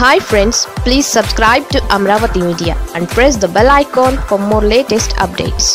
hi friends please subscribe to Amaravati media and press the bell icon for more latest updates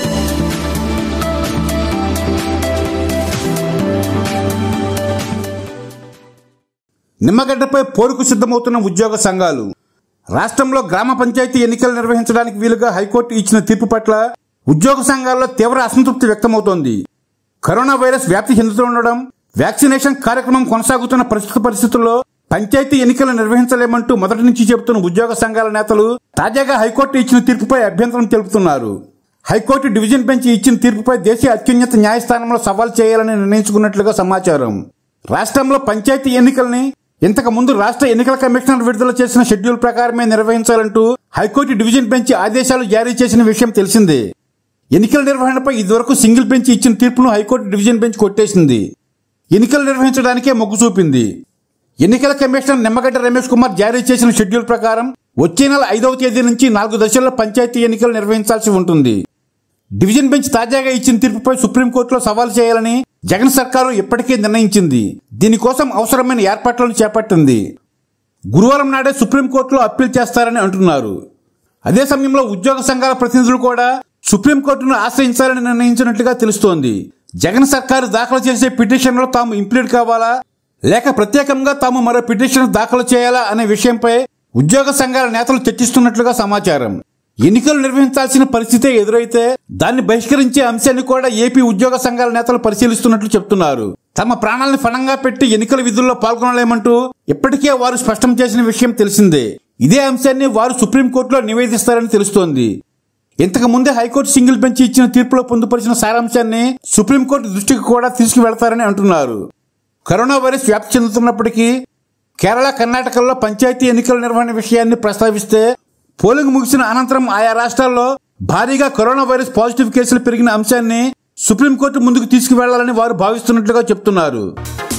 నిమ్మగడ్డపై పోరుకు సిద్ధమవుతున్న ఉద్యోగ సంఘాలు రాష్ట్రంలో గ్రామ పంచాయతీ ఎన్నికలు నిర్వహించడానికి వీలుగా హైకోర్టు ఇచ్చిన తీర్పు పట్ల ఉద్యోగ సంఘాల్లో తీవ్ర అసంతృప్తి వ్యక్తమవుతోంది కరోనా వైరస్ వ్యాప్తి చెందుతుండడం వ్యాక్సినేషన్ కార్యక్రమం కొనసాగుతున్న ప్రస్తుత పరిస్థితుల్లో పంచాయతీ ఎన్నికలు నిర్వహించలేమంటూ మొదటి నుంచి చెబుతున్న ఉద్యోగ సంఘాల నేతలు తాజాగా హైకోర్టు ఇచ్చిన తీర్పుపై అభ్యంతరం తెలుపుతున్నారు హైకోర్టు డివిజన్ బెంచ్ ఇచ్చిన తీర్పుపై దేశీయ అత్యున్నత న్యాయస్థానంలో సవాల్ చేయాలని నిర్ణయించుకున్నట్లుగా సమాచారం రాష్ట్రంలో పంచాయతీ ఎన్నికల్ని ఇంతకు ముందు రాష్ట్ర ఎన్నికల కమిషనర్ విడుదల చేసిన షెడ్యూల్ ప్రకారమే నిర్వహించాలంటూ హైకోర్టు డివిజన్ బెంచ్ ఆదేశాలు జారీ చేసిన విషయం తెలిసిందే ఎన్నికల నిర్వహణపై ఇదివరకు సింగిల్ బెంచ్ ఇచ్చిన తీర్పును హైకోర్టు డివిజన్ బెంచ్ కొట్టేసింది ఎన్నికలు నిర్వహించడానికే మొగ్గు చూపింది ఎన్నికల కమిషనర్ నిమ్మగడ్డ రమేష్ కుమార్ జారీ చేసిన షెడ్యూల్ ప్రకారం వచ్చే నెల ఐదవ తేదీ నుంచి నాలుగు దశల్లో పంచాయతీ ఎన్నికలు నిర్వహించాల్సి ఉంటుంది డివిజన్ బెంచ్ తాజాగా ఇచ్చిన తీర్పుపై సుప్రీంకోర్టులో సవాల్ చేయాలని జగన్ సర్కారు ఇప్పటికే నిర్ణయించింది దీనికోసం అవసరమైన ఏర్పాట్లను చేపట్టింది గురువారం నాడే సుప్రీంకోర్టులో అప్పీల్ చేస్తారని అంటున్నారు అదే సమయంలో ఉద్యోగ సంఘాల ప్రతినిధులు కూడా సుప్రీంకోర్టును ఆశ్రయించాలని నిర్ణయించినట్లుగా తెలుస్తోంది జగన్ సర్కారు దాఖలు చేసే పిటిషన్లో తాము ఇంప్లీడ్ కావాలా లేక ప్రత్యేకంగా తాము మరో పిటిషన్ దాఖలు చేయాలా అనే విషయంపై ఉద్యోగ సంఘాల నేతలు చర్చిస్తున్నట్లుగా సమాచారం ఎన్నికలు నిర్వహించాల్సిన పరిస్థితే ఎదురైతే దాన్ని బహిష్కరించే అంశాన్ని కూడా ఏపీ ఉద్యోగ సంఘాల నేతలు పరిశీలిస్తున్నట్లు చెప్తున్నారు తమ ప్రాణాలను ఫణంగా పెట్టి ఎన్నికల విధుల్లో పాల్గొనలేమంటూ ఇప్పటికే వారు స్పష్టం చేసిన విషయం తెలిసిందే ఇదే అంశాన్ని వారు సుప్రీంకోర్టులో నివేదిస్తారని తెలుస్తోంది ఇంతకు ముందే హైకోర్టు సింగిల్ బెంచ్ ఇచ్చిన తీర్పులో పొందుపరిచిన సారాంశాన్ని సుప్రీంకోర్టు దృష్టికి కూడా తీసుకువెళతారని అంటున్నారు కరోనా వైరస్ వ్యాప్తి చెందుతున్నప్పటికీ కేరళ కర్ణాటకల్లో పంచాయతీ ఎన్నికల నిర్వహణ విషయాన్ని ప్రస్తావిస్తే పోలింగ్ ముగిసిన అనంతరం ఆయా రాష్ట్రాల్లో భారీగా కరోనా వైరస్ పాజిటివ్ కేసులు పెరిగిన అంశాన్ని సుప్రీంకోర్టు ముందుకు తీసుకువెళ్లాలని వారు భావిస్తున్నట్లుగా చెప్తున్నారు